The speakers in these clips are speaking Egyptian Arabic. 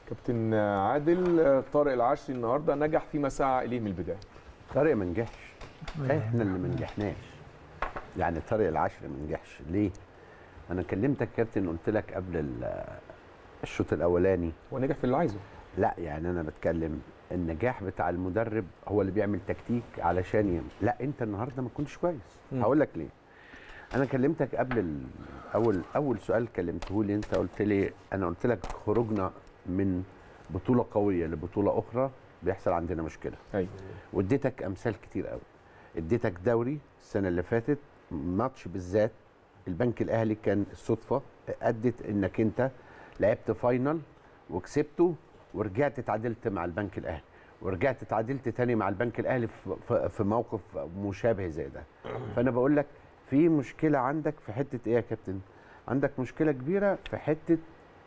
كابتن عادل طارق العشري النهارده نجح فيما سعى اليه من البدايه طارق ما نجحش احنا اللي ما نجحناش يعني طارق العشر ما نجحش ليه انا كلمتك كابتن قلت لك قبل ال- الشوط الاولاني هو نجح في اللي عايزه لا يعني انا بتكلم النجاح بتاع المدرب هو اللي بيعمل تكتيك علشان يم... لا انت النهارده ما كنتش كويس مم. هقول لك ليه انا كلمتك قبل ال... اول اول سؤال كلمته لي انت قلت لي انا قلت لك خروجنا من بطوله قويه لبطوله اخرى بيحصل عندنا مشكله ايوه واديتك امثال كتير قوي اديتك دوري السنه اللي فاتت ماتش بالذات البنك الاهلي كان الصدفه ادت انك انت لعبت فاينل وكسبته ورجعت اتعادلت مع البنك الاهلي ورجعت اتعادلت تاني مع البنك الاهلي في- في في موقف مشابه زي ده فانا بقول لك في مشكله عندك في حته ايه يا كابتن عندك مشكله كبيره في حته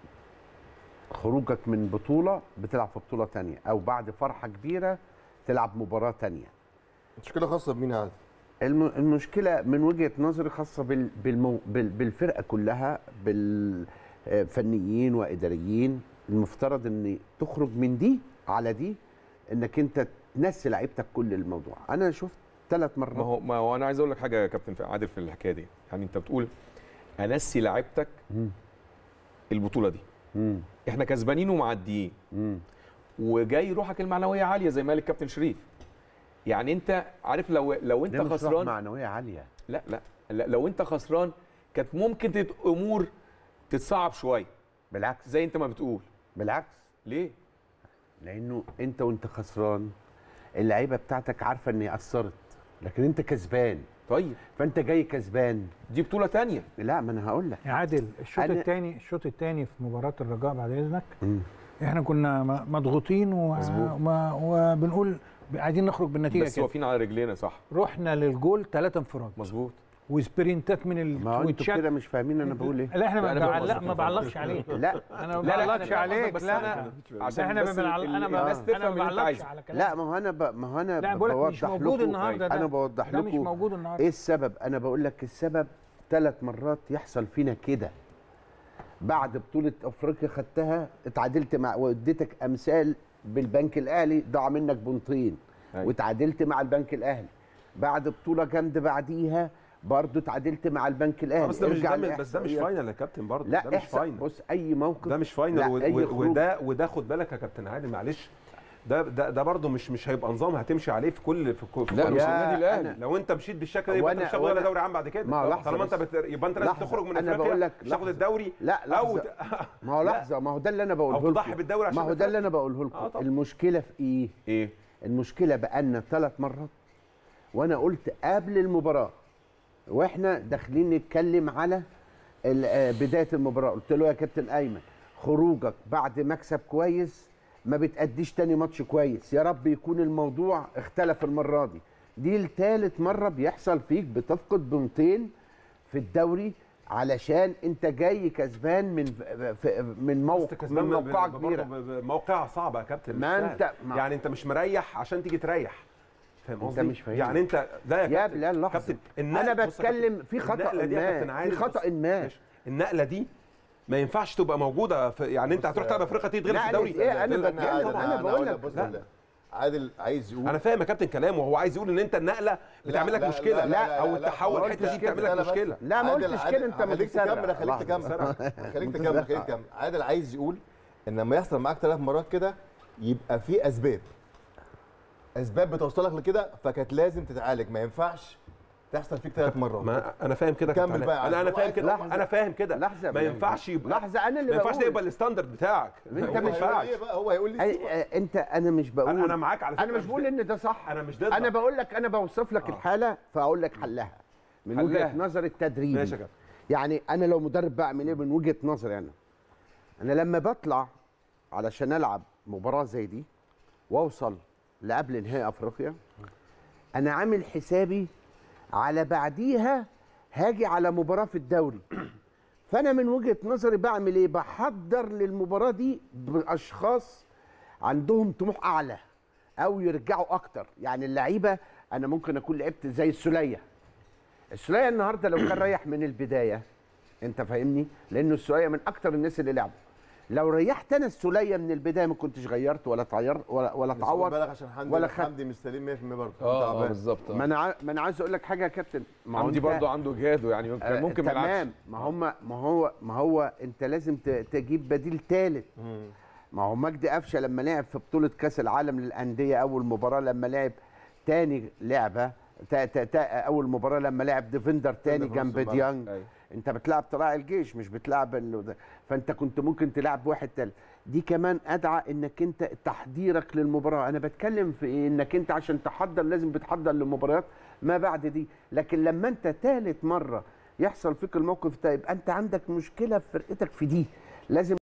خروجك من بطوله بتلعب في بطوله تانية او بعد فرحه كبيره تلعب مباراه تانية مشكله خاصه بمين هذا الم- المشكله من وجهه نظري خاصه بال- بالمو بال- بالفرقه كلها بالفنيين واداريين المفترض ان تخرج من دي على دي انك انت تنسي لعيبتك كل الموضوع انا شفت ثلاث مرات ما هو ما هو انا عايز اقول لك حاجه يا كابتن في- عادل في الحكايه دي يعني انت بتقول انسي لعيبتك مم. البطوله دي مم. احنا كسبانين ومعديين مم. وجاي روحك المعنويه عاليه زي ما قال الكابتن شريف يعني انت عارف لو لو انت ده مش روح خسران معنويه عاليه لا لا لا لو انت خسران كانت ممكن تت- امور تتصعب شويه بالعكس زي انت ما بتقول بالعكس ليه لانه انت وانت خسران اللعيبه بتاعتك عارفه ان هي اثرت لكن انت كسبان طيب فانت جاي كسبان دي بطوله تانية لا ما انا هقول لك يا عادل الشوط أنا- الثاني الشوط الثاني في مباراه الرجاء بعد اذنك مم. احنا كنا م- مضغوطين و... مظبوط. وما- وبنقول عايزين نخرج بالنتيجه بس كده واقفين على رجلينا صح رحنا للجول ثلاثة انفراد مظبوط وسبرنتات من ما هو انتوا التويتشات كده مش فاهمين انا بقول ايه لا احنا لا، ما أنا فاهم بعلق قصدك. ما بعلقش عليك لا انا ما لا لا بعلقش أنا فاهم عليك قصدك، بس لا انا عشان احنا بس ما بنعل... ال- انا ما الناس انا تفهم ما اللي انت بعلقش عايزه على كلام لا ما هو انا ب... ما هو انا لا بقول لك مش بوضح موجود لكم- النهارده ده انا بوضح ده مش لكم موجود النهارده ايه السبب انا بقول لك السبب ثلاث مرات يحصل فينا كده بعد بطوله افريقيا خدتها اتعادلت مع واديتك امثال بالبنك الاهلي ضاع منك بنطين أيوة. واتعادلت مع البنك الاهلي بعد بطوله جامده بعديها برضه اتعادلت مع البنك الاهلي بس ده مش ارجع ده مش- بس ده مش لإحصائيات. فاينل يا كابتن برضه لا ده مش احسن فاينل بص اي موقف ده مش فاينل لا، و- أي و- خروج. وده وده خد بالك يا كابتن عادل معلش ده ده ده برضه مش مش هيبقى نظام هتمشي عليه في كل في كل, في لا كل مش يا النادي الاهلي أنا- لو انت مشيت بالشكل ده يبقى انت وأنا- مش هتاخد ولا وأنا- دوري عام بعد كده ما هو لحظة طالما انت بس. بت... يبقى انت لازم لحظة. تخرج من أنا افريقيا بقول لك مش تاخد لحظة. الدوري لا او لحظة ما هو لا. لحظه ما هو ده اللي انا بقوله او تضحي لكم. بالدوري عشان ما هو ده اللي انا بقوله آه لكم طبعا. المشكله في ايه ايه المشكله بقالنا ثلاث مرات وانا قلت قبل المباراه واحنا داخلين نتكلم على ال- آه، بدايه المباراه قلت له يا كابتن ايمن خروجك بعد مكسب كويس ما بتأديش تاني ماتش كويس يا رب يكون الموضوع اختلف المره دي دي الثالث مره بيحصل فيك بتفقد بنطين في الدوري علشان انت جاي كسبان من في- من موقع من موقعه كبيره موقع صعب يا كابتن مش ما سهل. أنت- ما- يعني انت مش مريح عشان تيجي تريح فاهم أنت قصدي؟ مش فاهم. يعني انت لا يا يا كابتن بلال لحظة. كابتن أنا النقل- بص يا كابتن، بتكلم في خطأ النقلة دي يا ما، كابتن في عادل، خطأ بص، ما. ماشي. النقله دي ما ينفعش تبقى موجوده في يعني انت هتروح تلعب افريقيا تيجي تغلب في لا، الدوري إيه، أنا لا، بتكلم، لا، أنا لا، بقول لك. بص لا. لا. عادل عايز يقول انا فاهم يا كابتن كلامه وهو عايز يقول ان انت النقله بتعمل لك لا، مشكله لا، لا، او لا، التحول لا، الحته دي قلتش بتعمل كده، لك لا، بس. مشكله لا ما عادل- قلتش عادل- كده انت خليك متسرع. تكمل خليك لحظة. تكمل خليك متسرع. تكمل خليك تكمل عادل عايز يقول ان لما يحصل معاك ثلاث مرات كده يبقى في اسباب اسباب بتوصلك لكده فكانت لازم تتعالج ما ينفعش تحصل فيك ثلاث مرات ما انا فاهم كده كمل كابتن بقى. انا انا فاهم كده لحظة. انا فاهم كده لحظة ما بقى. ينفعش يبقى لحظة أنا اللي ما ينفعش ده بقول. يبقى الستاندرد بتاعك أنت هو ما مش هيقول ينفعش ايه بقى هو هيقول لي أي- آه، انت انا مش بقول انا انا معاك على فكره انا مش بقول ان ده صح انا مش ضدك انا بقول لك انا بوصف لك الحاله فاقول لك حلها من حلها. وجهه نظر التدريب ماشي يا كابتن. يعني انا لو مدرب بعمل ايه من وجهه نظري انا انا لما بطلع علشان العب مباراه زي دي واوصل لقبل نهائي افريقيا انا عامل حسابي على بعديها هاجي على مباراه في الدوري فانا من وجهه نظري بعمل ايه بحضر للمباراه دي باشخاص عندهم طموح اعلى او يرجعوا اكتر يعني اللعيبه انا ممكن اكون لعبت زي السوليه السوليه النهارده لو كان رايح من البدايه انت فاهمني لانه السوليه من اكتر الناس اللي لعبوا لو ريحت انا السوليه من البدايه ما كنتش غيرت ولا طير ولا ولا بس خد اتعور بالك عشان حمدي ولا ولا خد- حمدي مش سليم 100% برضه اه اه تعبان. بالظبط ما آه. انا ع- ما انا عايز اقول لك حاجه يا كابتن ما هو عندي أنت- برضه عنده جهاده يعني آه، كان ممكن ما يلعبش تمام ما هم ما هو ما هو انت لازم ت- تجيب بديل ثالث مم. ما هو مجدي قفشه لما لعب في بطوله كاس العالم للانديه اول مباراه لما لعب تاني لعبه تا تا تا اول مباراه لما لعب ديفندر تاني في نص جنب الملعب. ديانج أيوة. انت بتلعب طلائع الجيش مش بتلعب ال... ده. فانت كنت ممكن تلعب واحد تالت دي كمان ادعى انك انت تحضيرك للمباراه انا بتكلم في ايه انك انت عشان تحضر لازم بتحضر للمباريات ما بعد دي لكن لما انت تالت مره يحصل فيك الموقف ده يبقى انت عندك مشكله في فرقتك في دي لازم